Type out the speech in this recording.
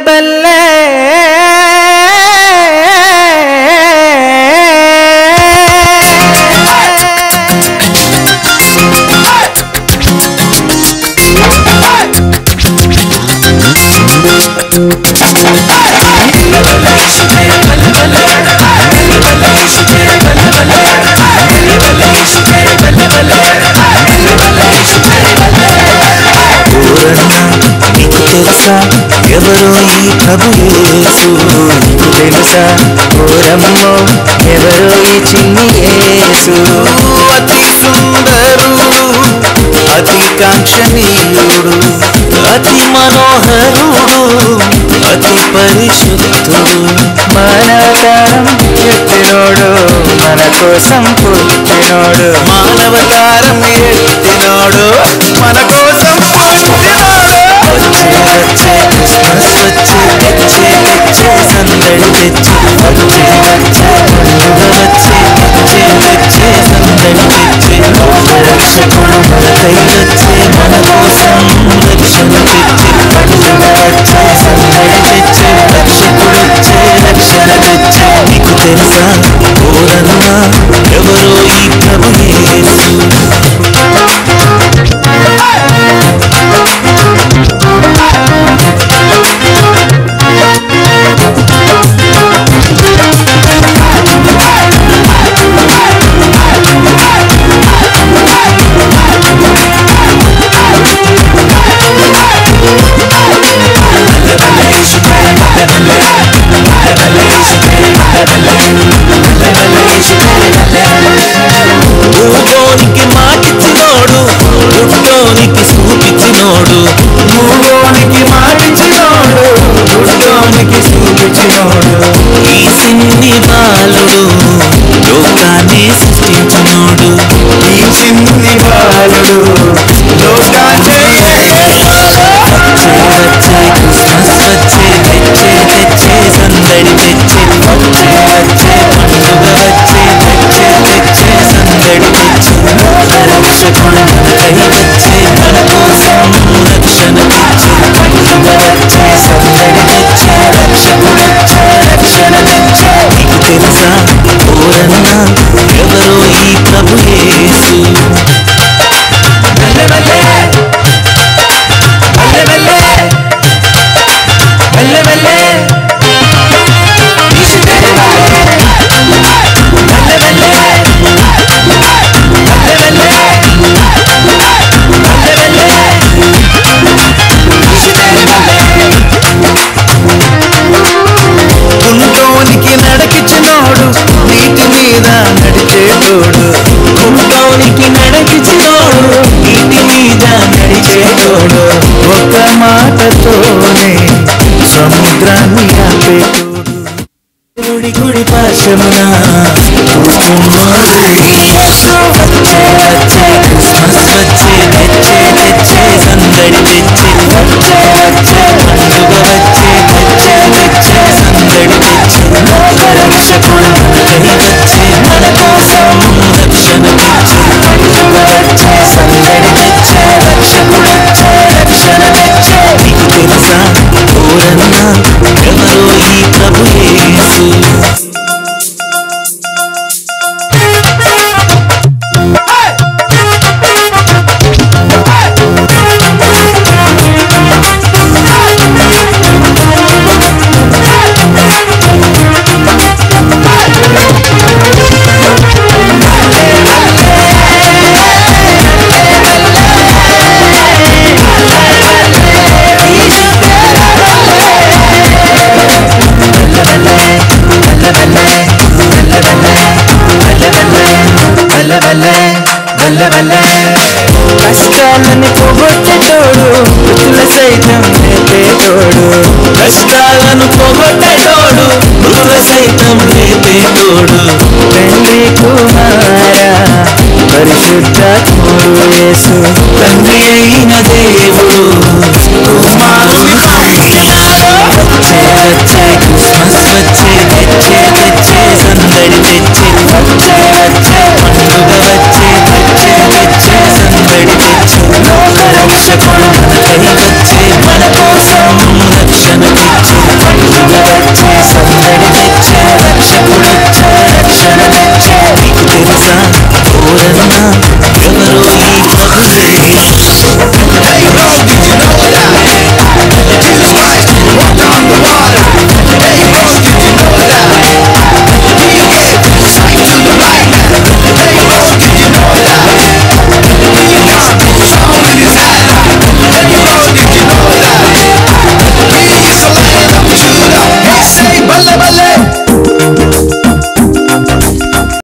బల్లే ఊరన్నా నీకు తెలుసా ఎవరో ఈ ప్రభు యేసు నీకు తెలుసా ఓరమ్మో ఎవరో ఈ చిన్ని యేసు అతి సుందరుడు అతి కాంక్షణీయుడు అతి మనోహరుడు అతి పరిశుద్ధుడు మనవతారం ఎత్తినోడు మన కోసం పుట్టినోడు మానవతారం ఎత్తినోడు మన కోసం పుట్టినోడు వచ్చే వచ్చే క్రిస్మస్ వచ్చే తెచ్చే తెచ్చే సందడి తెచ్చే వచ్చే వచ్చే పండుగ వచ్చే తెచ్చే తెచ్చే సందడి తెచ్చే రక్షకుడు మనకై వచ్చే మన కోసం రక్షణ తెచ్చే పండుగ వచ్చే సందడి తెచ్చే రక్షకుడు వచ్చే రక్షణ తెచ్చే నీకు తెలుసా ఓరన్నా ఎవరో ఈ ప్రభు యేసు మూగోనికి మాటిచ్చినోడు గుడ్డోనికి చూపించినోడు మూగోనికి మాటిచ్చినోడు గుడ్డోనికి చూపించినోడు ఈ సిన్ని బాలుడు లోకాన్ని సృష్టించినోడు ఈ చిన్ని బాలుడు లోకాన్ని వచ్చే వచ్చే క్రిస్మస్ వచ్చే తెచ్చే తెచ్చే సందడి తెచ్చే వచ్చే వచ్చే పండుగ వచ్చే తెచ్చే తెచ్చే సందడి తెచ్చే రక్షకుడు మనకై వచ్చే మన కోసం రక్షణ తెచ్చే పండుగ వచ్చే సందడి తెచ్చే రక్షకుడు వచ్చే రక్షణ తెచ్చే నీకు తెలుసా ఓరన్నా ఎవరో ఈ ప్రభు యేసు బల్లె బల్లె బల్లె బల్లె బల్లె బల్లె ఈశ్వరే బల్లె బల్లె బల్లె బల్లె బల్లె ఈశ్వరే కుంటోనికి నడకిచ్చినోడు నీటి మీద నడిచేటోడు కుంటోనికి నడకిచ్చినోడు నీటి మీద నడిచేటోడు ఒక మాటతోనే సముద్రాన్ని ఆపేటోడు గుడి గుడి పాశమున కూర్చున్నాడు యేసు వచ్చే వచ్చే క్రిస్మస్ వచ్చే తెచ్చే తెచ్చే సందడి తెచ్చే వచ్చే వచ్చే పండుగ వచ్చే తెచ్చే తెచ్చే సందడి తెచ్చే రక్షకుడు మనకై వచ్చే మన కోసం రక్షణ తెచ్చే పండుగ వచ్చే సందడి తెచ్చే రక్షకుడు వచ్చే రక్షణ తెచ్చే నీకు తెలుసా ఓరన్నా ఎవరో ఈ ప్రభు యేసు బల్లె బల్లె బల్లె బల్లె కష్టాలని పోగొట్టేటోడు మృతుల సైతం నేపేటోడు కష్టాలను పోగొట్టేటోడు మృతుల సైతం లేపేటోడు తండ్రి కుమార పరిశుద్ధాత్ముడు యేసు తండ్రి అయిన దేవుడు కుమారుని పంపినాడు. వచ్చే వచ్చే క్రిస్మస్ వచ్చే తెచ్చే తెచ్చే సందడి తెచ్చే వచ్చే వచ్చే పండుగ వచ్చే